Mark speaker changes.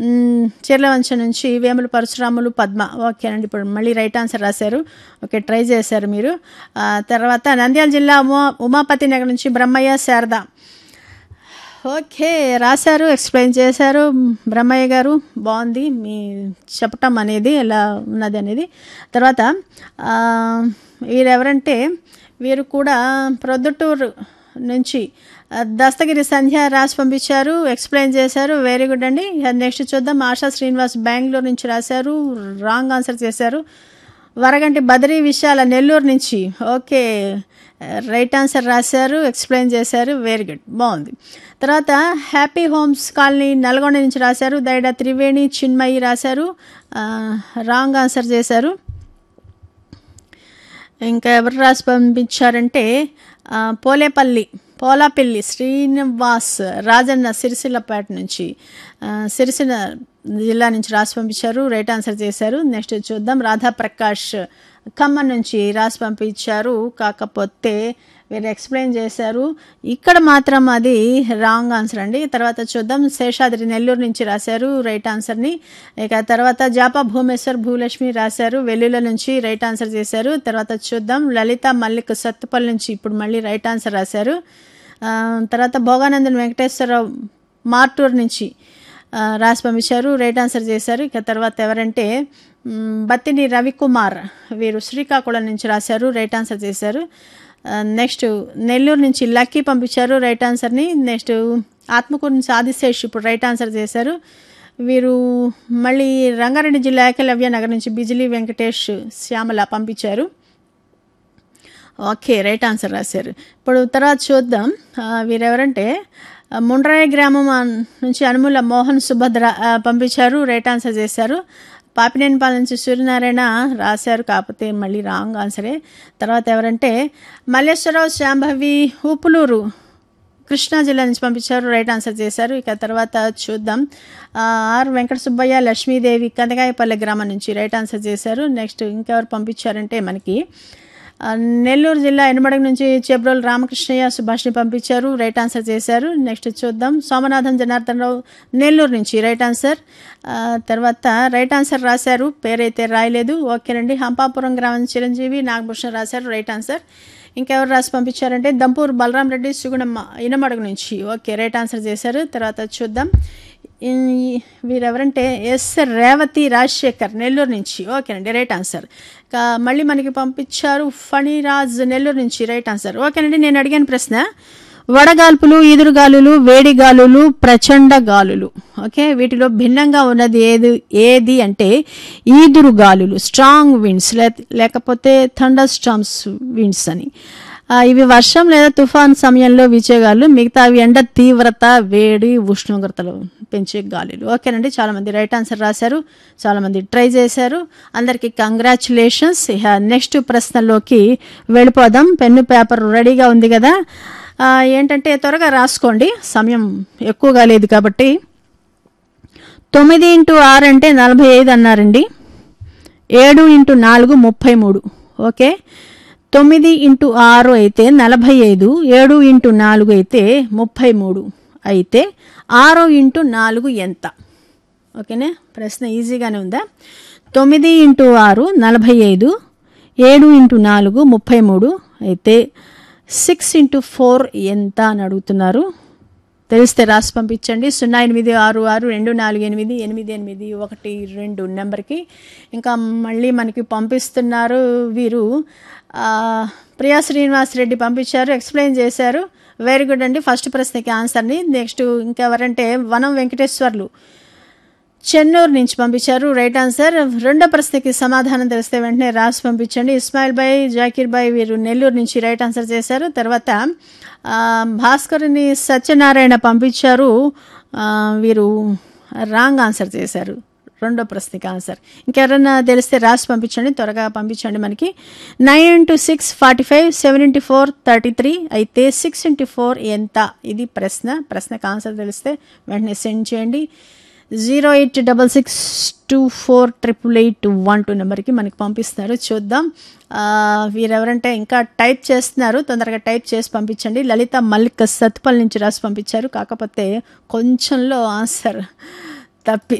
Speaker 1: మ్, చీర్లవంచ నుంచి వేముల పరశురాములు పద్మ ఓకేనండి ఇప్పుడు మళ్ళీ రైట్ ఆన్సర్ రాశారు ఓకే ట్రై చేశారు మీరు ఆ, తర్వాత నంద్యాల జిల్లా ఉమా ఉమాపతి నగర్ నుంచి బ్రహ్మయ్య శారద ఓకే రాశారు ఎక్స్ప్లెయిన్ చేశారు బ్రహ్మయ్య గారు బాగుంది మీ చెప్పటం అనేది ఎలా ఉన్నది అనేది తర్వాత ఆ, వీరెవరంటే వీరు కూడా ప్రొద్దుటూరు నుంచి ఆ, దస్తగిరి సంధ్య రాసి పంపించారు ఎక్స్ప్లెయిన్ చేశారు వెరీ గుడ్ అండి నెక్స్ట్ చూద్దాం ఆశా శ్రీనివాస్ బెంగళూరు నుంచి రాశారు రాంగ్ ఆన్సర్ చేశారు వరగంటి బదరీ విశాల నెల్లూరు నుంచి ఓకే రైట్ ఆన్సర్ రాశారు ఎక్స్ప్లెయిన్ చేశారు వెరీ గుడ్ బాగుంది తర్వాత హ్యాపీ హోమ్స్ కాలనీ నల్గొండ నుంచి రాశారు దైడ త్రివేణి చిన్మయి రాశారు రాంగ్ ఆన్సర్ చేశారు ఇంకా ఎవరు రాసి పంపించారంటే ఆ, పోలేపల్లి పోలాపల్లి శ్రీనివాస్ రాజన్న సిరిసిల్లపేట నుంచి ఆ, సిరిసిల్ల జిల్లా నుంచి రాసి పంపించారు రైట్ ఆన్సర్ చేశారు నెక్స్ట్ చూద్దాం రాధా ప్రకాష్ ఖమ్మం నుంచి రాసి పంపించారు కాకపోతే వీరు ఎక్స్ప్లెయిన్ చేశారు ఇక్కడ మాత్రం అది రాంగ్ ఆన్సర్ అండి తర్వాత చూద్దాం శేషాద్రి నెల్లూరు నుంచి రాశారు రైట్ ఆన్సర్ని ఇక తర్వాత జాపా భూమేశ్వర్ భూలక్ష్మి రాశారు వెల్లుల నుంచి రైట్ ఆన్సర్ చేశారు తర్వాత చూద్దాం లలిత మల్లిక్ సత్తుపల్లి నుంచి ఇప్పుడు మళ్ళీ రైట్ ఆన్సర్ రాశారు ఆ, తర్వాత భోగానందన్ వెంకటేశ్వరరావు మార్టూర్ నుంచి ఆ, రాసి పంపించారు రైట్ ఆన్సర్ చేశారు ఇక తర్వాత ఎవరంటే మ్, బత్తిని రవికుమార్ వీరు శ్రీకాకుళం నుంచి రాశారు రైట్ ఆన్సర్ చేశారు ఆ, నెక్స్ట్ నెల్లూరు నుంచి లక్కీ పంపించారు రైట్ ఆన్సర్ని నెక్స్ట్ ఆత్మకూరు నుంచి ఆదిశేష్ ఇప్పుడు రైట్ ఆన్సర్ చేశారు వీరు మళ్ళీ రంగారెడ్డి జిల్లా ఏకలవ్య నగర్ నుంచి బిజిలీ వెంకటేష్ శ్యామల పంపించారు ఓకే రైట్ ఆన్సర్ రాశారు ఇప్పుడు తర్వాత చూద్దాం ఆ, వీరెవరంటే ఆ, ముండ్రాయి గ్రామం అన్- నుంచి అనుముల మోహన్ సుభద్ర ఆ, పంపించారు రైట్ ఆన్సర్ చేశారు పాపినేనిపాల నుంచి సూర్యనారాయణ రాశారు కాకపోతే మళ్ళీ రాంగ్ ఆన్సరే తర్వాత ఎవరంటే మల్లేశ్వరరావు శాంభవి ఉప్పులూరు కృష్ణా జిల్లా నుంచి పంపించారు రైట్ ఆన్సర్ చేశారు ఇక తర్వాత చూద్దాం ఆ, ఆర్ వెంకట సుబ్బయ్య లక్ష్మీదేవి కందగాయపల్లె గ్రామం నుంచి రైట్ ఆన్సర్ చేశారు నెక్స్ట్ ఇంకెవరు పంపించారంటే మనకి ఆ, నెల్లూరు జిల్లా ఎనమడగ నుంచి చెబ్రోలు రామకృష్ణయ్య సుభాష్ని పంపించారు రైట్ ఆన్సర్ చేశారు నెక్స్ట్ చూద్దాం సోమనాథం జనార్దన్ రావు నెల్లూరు నుంచి రైట్ ఆన్సర్ ఆ, తర్వాత రైట్ ఆన్సర్ రాశారు పేరైతే రాయలేదు ఓకేనండి హంపాపురం గ్రామం చిరంజీవి నాగభూషణ్ రాశారు రైట్ ఆన్సర్ ఇంకెవరు రాసి పంపించారంటే దంపూర్ బలరాం రెడ్డి సుగుణమ్మ ఇనమడుగు నుంచి ఓకే రైట్ ఆన్సర్ చేశారు తర్వాత చూద్దాం ఈ- వీరెవరంటే ఎస్ రేవతి రాజశేఖర్ నెల్లూరు నుంచి ఓకేనండి రైట్ ఆన్సర్ ఇక మళ్ళీ మనకి పంపించారు ఫణిరాజ్ నెల్లూరు నుంచి రైట్ ఆన్సర్ ఓకేనండి నేను అడిగిన ప్రశ్న వడగాల్పులు ఈదురుగాలులు వేడి గాలులు ప్రచండ గాలులు ఓకే వీటిలో భిన్నంగా ఉన్నది ఏది ఏది అంటే ఈదురు గాలులు స్ట్రాంగ్ విండ్స్ లేకపోతే థండర్ స్టామ్స్ విండ్స్ అని ఆ, ఇవి వర్షం లేదా తుఫాన్ సమయంలో వీచే గాలులు మిగతావి ఎండ తీవ్రత వేడి ఉష్ణోగ్రతలు పెంచే గాలులు ఓకేనండి చాలా మంది రైట్ ఆన్సర్ రాశారు చాలా మంది ట్రై చేశారు అందరికీ కంగ్రాచులేషన్స్ ఇక నెక్స్ట్ ప్రశ్నలోకి వెళ్ళిపోదాం పెన్ను పేపర్ రెడీగా ఉంది కదా ఆ, ఏంటంటే త్వరగా రాసుకోండి సమయం ఎక్కువగా లేదు కాబట్టి తొమ్మిది ఇంటూ ఆరు అంటే నలభై ఐదు అన్నారండి ఏడు ఇంటూ నాలుగు ముప్పై మూడు ఓకే తొమ్మిది ఇంటూ ఆరు అయితే నలభై ఐదు ఏడు ఇంటూ నాలుగు అయితే ముప్పై మూడు అయితే ఆరు ఇంటూ నాలుగు ఎంత ఓకేనా ప్రశ్న ఈజీగానే ఉందా తొమ్మిది ఇంటూ ఆరు నలభై ఐదు ఏడు ఇంటూ నాలుగు ముప్పై మూడు అయితే సిక్స్ ఇంటూ ఫోర్ ఎంత అని అడుగుతున్నారు తెలిస్తే రాసి పంపించండి సున్నా ఎనిమిది ఆరు ఆరు రెండు నాలుగు ఎనిమిది ఎనిమిది ఎనిమిది ఒకటి రెండు నెంబర్కి ఇంకా మళ్ళీ మనకి పంపిస్తున్నారు వీరు ఆ, ప్రియా శ్రీనివాస్ రెడ్డి పంపించారు ఎక్స్ప్లెయిన్ చేశారు వెరీ గుడ్ అండి ఫస్ట్ ప్రశ్నకి ఆన్సర్ని నెక్స్ట్ ఇంకెవరంటే వనం వెంకటేశ్వర్లు చెన్నూరు నుంచి పంపించారు రైట్ ఆన్సర్ రెండో ప్రశ్నకి సమాధానం తెలిస్తే వెంటనే రాసి పంపించండి ఇస్మాయిల్ బాయ్ జాకీర్ బాయ్ వీరు నెల్లూరు నుంచి రైట్ ఆన్సర్ చేశారు తర్వాత ఆ, భాస్కర్ని సత్యనారాయణ పంపించారు ఆ, వీరు రాంగ్ ఆన్సర్ చేశారు రెండో ప్రశ్నకి ఆన్సర్ ఇంకెవరైనా తెలిస్తే రాసి పంపించండి త్వరగా పంపించండి మనకి nine into six forty five seven into four thirty three అయితే సిక్స్ ఇంటూ ఫోర్ ఎంత ఇది ప్రశ్న ప్రశ్నకు ఆన్సర్ తెలిస్తే వెంటనే సెండ్ చేయండి zero eight double six two four triple eight one two నెంబర్కి మనకి పంపిస్తున్నారు చూద్దాం ఆ, వీరెవరంటే ఇంకా టైప్ చేస్తున్నారు తొందరగా టైప్ చేసి పంపించండి లలిత మల్లిక్ సత్పల్ నుంచి రాసి పంపించారు కాకపోతే కొంచెంలో ఆన్సర్ తప్పి